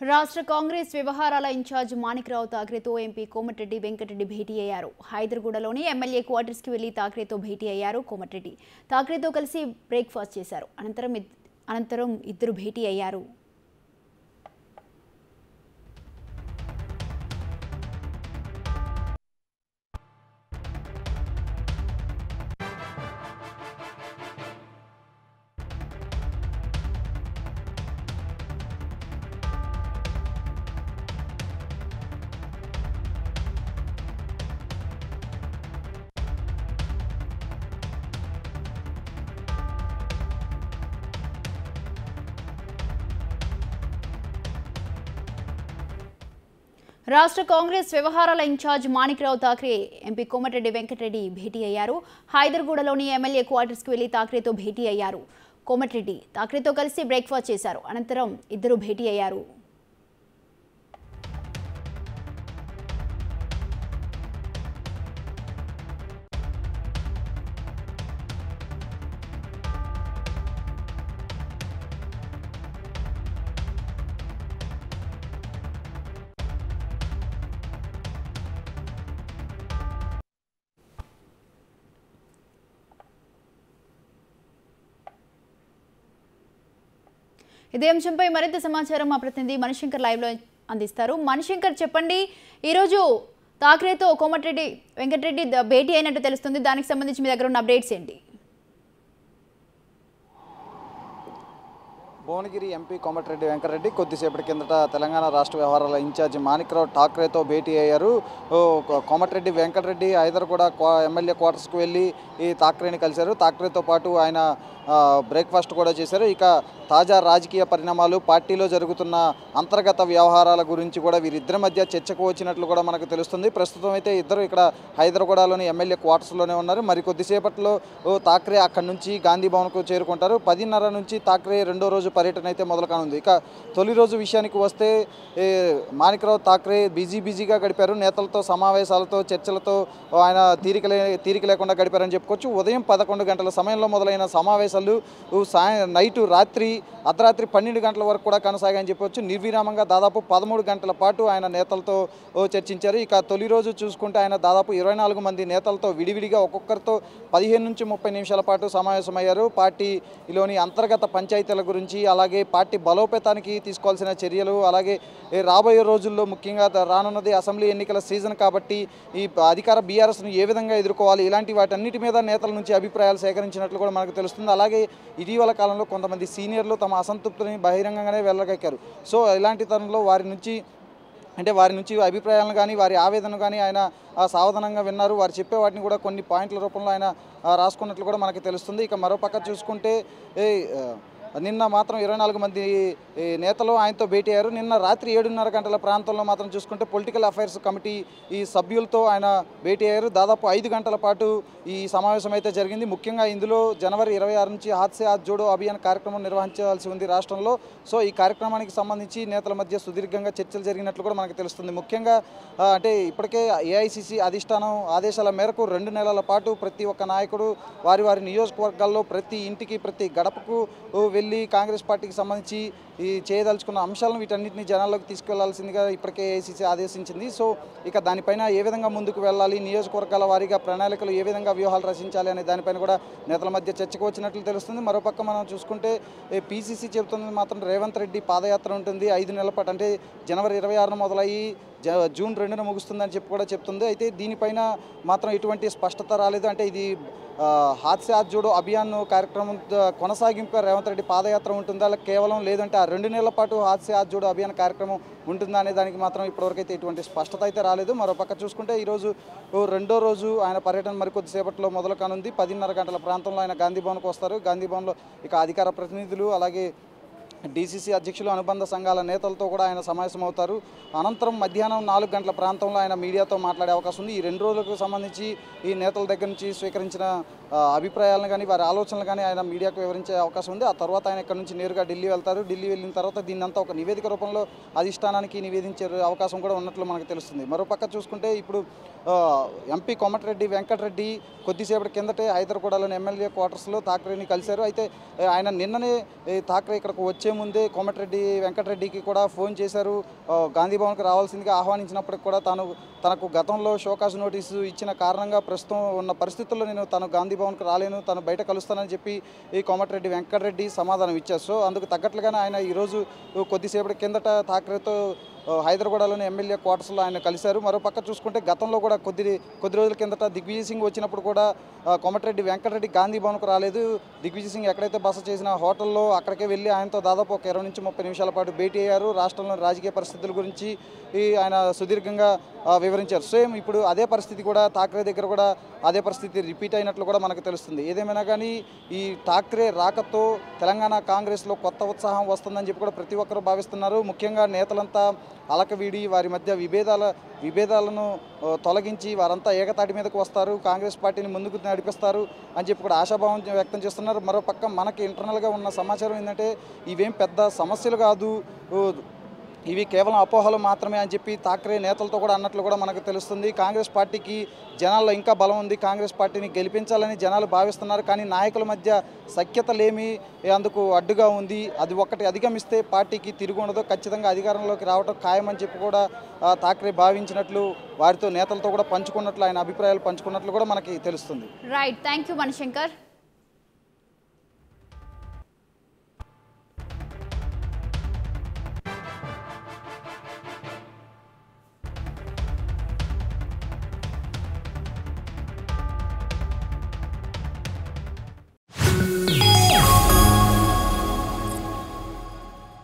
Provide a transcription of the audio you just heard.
రాష్ట్ర కాంగ్రెస్ వ్యవహారాల ఇన్ఛార్జ్ మాణిక్రావు థాక్రేతో ఎంపీ కోమటిరెడ్డి వెంకటరెడ్డి భేటీ అయ్యారు హైదర్గూడలోని ఎమ్మెల్యే క్వార్టర్స్కి వెళ్లి థాక్రేతో భేటీ అయ్యారు కోమటిరెడ్డి థాక్రేతో కలిసి బ్రేక్ఫాస్ట్ చేశారు అనంతరం ఇద్- అనంతరం ఇద్దరు భేటీ అయ్యారు రాష్ట్ర కాంగ్రెస్ వ్యవహారాల ఇన్ఛార్జ్ మాణిక్రావు థాక్రే ఎంపీ కోమటిరెడ్డి వెంకటరెడ్డి భేటీ అయ్యారు హైదర్గూడలోని ఎమ్మెల్యే క్వార్టర్స్కి వెళ్లి థాక్రేతో భేటీ అయ్యారు కోమటిరెడ్డి థాక్రేతో కలిసి బ్రేక్ఫాస్ట్ చేశారు అనంతరం ఇద్దరు భేటీ అయ్యారు ఇదే అంశంపై మరింత సమాచారం మా ప్రతినిధి మణిశంకర్ లైవ్లో అందిస్తారు మణిశంకర్ చెప్పండి ఈరోజు థాక్రేతో కోమటిరెడ్డి వెంకటరెడ్డి ద- భేటీ అయినట్టు తెలుస్తుంది దానికి సంబంధించి మీ దగ్గర ఉన్న అప్డేట్స్ ఏంటి భువనగిరి ఎంపీ కోమటిరెడ్డి వెంకటరెడ్డి కొద్దిసేపటి కిందట తెలంగాణ రాష్ట్ర వ్యవహారాల ఇన్ఛార్జి మాణిక్రావు ఠాక్రేతో భేటీ అయ్యారు ఓ, కో- కోమటిరెడ్డి వెంకటరెడ్డి హైదర్ కూడా క్వా- ఎమ్మెల్యే క్వార్టర్స్కి వెళ్ళి ఈ ఠాక్రేని కలిశారు ఠాక్రేతో పాటు ఆయన ఆ, బ్రేక్ఫాస్ట్ కూడా చేశారు ఇక తాజా రాజకీయ పరిణామాలు పార్టీలో జరుగుతున్న అంతర్గత వ్యవహారాల గురించి కూడా వీరిద్దరి మధ్య చర్చకు వచ్చినట్లు కూడా మనకు తెలుస్తుంది ప్రస్తుతం అయితే ఇద్దరు ఇక్కడ హైదరాబాద్లోని ఎమ్మెల్యే క్వార్టర్స్లోనే ఉన్నారు మరి కొద్దిసేపట్లో ఓ థాక్రే అక్కడి నుంచి గాంధీ భవన్కు చేరుకుంటారు పదిన్నర నుంచి థాక్రే రెండో రోజు పర్యటన అయితే మొదలు కానుంది ఇక తొలి రోజు విషయానికి వస్తే ఏ, మాణిక్రావు థాక్రే బిజీ బిజీగా గడిపారు నేతలతో సమావేశాలతో చర్చలతో ఆయన తీరిక లే తీరిక లేకుండా గడిపారని చెప్పుకోవచ్చు ఉదయం పదకొండు గంటల సమయంలో మొదలైన సమావేశాలు ఓ సాయ నైటు రాత్రి అర్ధరాత్రి పన్నెండు గంటల వరకు కూడా కొనసాగాయని చెప్పొచ్చు నిర్విరామంగా దాదాపు పదమూడు గంటల పాటు ఆయన నేతలతో ఓ చర్చించారు ఇక తొలి రోజు చూసుకుంటే ఆయన దాదాపు ఇరవై నాలుగు మంది నేతలతో విడివిడిగా ఒక్కొక్కరితో పదిహేను నుంచి ముప్పై నిమిషాల పాటు సమావేశమయ్యారు పార్టీలోని అంతర్గత పంచాయతీల గురించి అలాగే పార్టీ బలోపేతానికి తీసుకోవాల్సిన చర్యలు అలాగే ఏ రాబోయే రోజుల్లో ముఖ్యంగా ద- రానున్నది అసెంబ్లీ ఎన్నికల సీజన్ కాబట్టి ఈ ప- అధికార బీఆర్ఎస్ను ఏ విధంగా ఎదుర్కోవాలి ఇలాంటి వాటన్నిటి మీద నేతల నుంచి అభిప్రాయాలు సేకరించినట్లు కూడా మనకు తెలుస్తుంది అలాగే ఇటీవల కాలంలో కొంతమంది సీనియర్లు తమ అసంతృప్తిని బహిరంగంగానే వెళ్ళగక్కారు సో ఇలాంటి తరుణంలో వారి నుంచి అంటే వారి నుంచి అభిప్రాయాలను కానీ వారి ఆవేదన కానీ ఆయన ఆ, సావధానంగా విన్నారు వారు చెప్పే వాటిని కూడా కొన్ని పాయింట్ల రూపంలో ఆయన ఆ, రాసుకున్నట్లు కూడా మనకు తెలుస్తుంది ఇక మరో పక్క చూసుకుంటే ఏ, ఆ, నిన్న మాత్రం ఇరవై నాలుగు మంది ఈ, నేతలు ఆయనతో భేటీ అయ్యారు నిన్న రాత్రి ఏడున్నర గంటల ప్రాంతంలో మాత్రం చూసుకుంటే పొలిటికల్ అఫైర్స్ కమిటీ ఈ సభ్యులతో ఆయన భేటీ అయ్యారు దాదాపు ఐదు గంటల పాటు ఈ సమావేశం అయితే జరిగింది ముఖ్యంగా ఇందులో జనవరి ఇరవై ఆరు నుంచి హాత్ సే హాత్ జోడో అభియాన్ కార్యక్రమం నిర్వహించాల్సి ఉంది రాష్ట్రంలో సో ఈ కార్యక్రమానికి సంబంధించి నేతల మధ్య సుదీర్ఘంగా చర్చలు జరిగినట్లు కూడా మనకు తెలుస్తుంది ముఖ్యంగా ఆ, అంటే ఇప్పటికే ఏఐసిసి అధిష్టానం ఆదేశాల మేరకు రెండు నెలల పాటు ప్రతి ఒక్క నాయకుడు వారి వారి నియోజకవర్గాల్లో ప్రతి ఇంటికి ప్రతి గడపకు ఓ, వెళ్ళి కాంగ్రెస్ పార్టీకి సంబంధించి ఈ చేయదలుచుకున్న అంశాలను వీటన్నిటిని జనాల్లోకి తీసుకెళ్లాల్సిందిగా ఇప్పటికే ఏఐసిసి ఆదేశించింది సో ఇక దానిపైన ఏ విధంగా ముందుకు వెళ్ళాలి నియోజకవర్గాల వారీగా ప్రణాళికలు ఏ విధంగా వ్యూహాలు రచించాలి అనే దానిపైన కూడా నేతల మధ్య చర్చకు వచ్చినట్లు తెలుస్తుంది మరోపక్క మనం చూసుకుంటే పీసీసీ చెబుతున్నది మాత్రం రేవంత్ రెడ్డి పాదయాత్ర ఉంటుంది ఐదు నెలల పాటు అంటే జనవరి ఇరవై ఆరున మొదలయ్యి జ- జూన్ రెండున ముగుస్తుందని చెప్పి కూడా చెప్తుంది అయితే దీనిపైన మాత్రం ఎటువంటి స్పష్టత రాలేదు అంటే ఇది ఆ, హాత్ సే హాత్ జోడో అభియాన్ కార్యక్రమం ద- కొనసాగింపుగా రేవంత్ రెడ్డి పాదయాత్ర ఉంటుందా లేక కేవలం లేదంటే ఆ రెండు నెలల పాటు హాత్ సే హాత్ జోడో అభియాన్ కార్యక్రమం ఉంటుందా అనే దానికి మాత్రం ఇప్పటివరకు అయితే ఎటువంటి స్పష్టత అయితే రాలేదు మరోపక్క చూసుకుంటే ఈరోజు ఓ రెండో రోజు ఆయన పర్యటన మరికొద్దిసేపట్లో మొదలు కానుంది పదిన్నర గంటల ప్రాంతంలో ఆయన గాంధీ భవన్కు వస్తారు గాంధీ భవన్లో ఇక అధికార ప్రతినిధులు అలాగే డీసీసీ అధ్యక్షులు అనుబంధ సంఘాల నేతలతో కూడా ఆయన సమావేశమవుతారు అనంతరం మధ్యాహ్నం నాలుగు గంటల ప్రాంతంలో ఆయన మీడియాతో మాట్లాడే అవకాశం ఉంది ఈ రెండు రోజులకు సంబంధించి ఈ నేతల దగ్గర నుంచి స్వీకరించిన ఆ, అభిప్రాయాలను కానీ వారి ఆలోచనలు కానీ ఆయన మీడియాకు వివరించే అవకాశం ఉంది ఆ తర్వాత ఆయన ఇక్కడ నుంచి నేరుగా ఢిల్లీ వెళ్తారు ఢిల్లీ వెళ్ళిన తర్వాత దీన్నంతా ఒక నివేదిక రూపంలో అధిష్టానానికి నివేదించే అవకాశం కూడా ఉన్నట్లు మనకు తెలుస్తుంది మరోపక్క చూసుకుంటే ఇప్పుడు ఆ, ఎంపీ కోమటిరెడ్డి వెంకటరెడ్డి కొద్దిసేపటి కిందటే హైదరాబాద్లోని ఎమ్మెల్యే క్వార్టర్స్లో థాక్రేని కలిశారు అయితే ఏ, ఆయన నిన్ననే ఏ, థాక్రే ఇక్కడికి వచ్చే ముందే కోమటిరెడ్డి వెంకటరెడ్డికి కూడా ఫోన్ చేశారు ఆ, గాంధీ భవన్కి రావాల్సిందిగా ఆహ్వానించినప్పటికి కూడా తాను తనకు గతంలో షోకాజ్ నోటీసు ఇచ్చిన కారణంగా ప్రస్తుతం ఉన్న పరిస్థితుల్లో నేను తను గాంధీ భవన్కి రాలేను తను బయట కలుస్తానని చెప్పి ఈ కోమటిరెడ్డి వెంకటరెడ్డి సమాధానం ఇచ్చారు సో అందుకు తగ్గట్లుగానే ఆయన ఈరోజు కొద్దిసేపటి కిందట థాక్రేతో ఆ, హైదరాబాద్లోని ఎమ్మెల్యే క్వార్టర్స్లో ఆయన కలిశారు మరో పక్క చూసుకుంటే గతంలో కూడా కొద్ది కొద్ది రోజుల కిందట దిగ్విజయ్ సింగ్ వచ్చినప్పుడు కూడా ఆ, కోమటిరెడ్డి వెంకటరెడ్డి గాంధీ భవన్కు రాలేదు దిగ్విజయ్ సింగ్ ఎక్కడైతే బస చేసిన హోటల్లో అక్కడికే వెళ్ళి ఆయనతో దాదాపు ఒక ఇరవై నుంచి ముప్పై నిమిషాల పాటు భేటీ అయ్యారు రాష్ట్రంలోని రాజకీయ పరిస్థితుల గురించి ఈ ఆయన సుదీర్ఘంగా ఆ, వివరించారు సేమ్ ఇప్పుడు అదే పరిస్థితి కూడా ఠాక్రే దగ్గర కూడా అదే పరిస్థితి రిపీట్ అయినట్లు కూడా మనకు తెలుస్తుంది ఏదేమైనా కానీ ఈ ఠాక్రే రాకతో తెలంగాణ కాంగ్రెస్లో కొత్త ఉత్సాహం వస్తుందని చెప్పి కూడా ప్రతి ఒక్కరూ భావిస్తున్నారు ముఖ్యంగా నేతలంతా అలకవీడి వారి మధ్య విభేదాల విభేదాలను ఆ, తొలగించి వారంతా ఏకతాటి మీదకు వస్తారు కాంగ్రెస్ పార్టీని ముందుకు నడిపిస్తారు అని చెప్పి కూడా ఆశాభావం వ్యక్తం చేస్తున్నారు మరో పక్క మనకి ఇంటర్నల్గా ఉన్న సమాచారం ఏంటంటే ఇవేం పెద్ద సమస్యలు కాదు ఓ, ఇవి కేవలం అపోహలు మాత్రమే అని చెప్పి తాక్రే నేతలతో కూడా అన్నట్లు కూడా మనకు తెలుస్తుంది కాంగ్రెస్ పార్టీకి జనాల్లో ఇంకా బలం ఉంది కాంగ్రెస్ పార్టీని గెలిపించాలని జనాలు భావిస్తున్నారు కానీ నాయకుల మధ్య సఖ్యత లేమి అందుకు అడ్డుగా ఉంది అది ఒక్కటి అధిగమిస్తే పార్టీకి తిరిగి ఉండదు ఖచ్చితంగా అధికారంలోకి రావడం ఖాయమని చెప్పి కూడా ఆ, తాక్రే భావించినట్లు వారితో నేతలతో కూడా పంచుకున్నట్లు ఆయన అభిప్రాయాలు పంచుకున్నట్లు కూడా మనకి తెలుస్తుంది రైట్ థ్యాంక్ యూ మణిశంకర్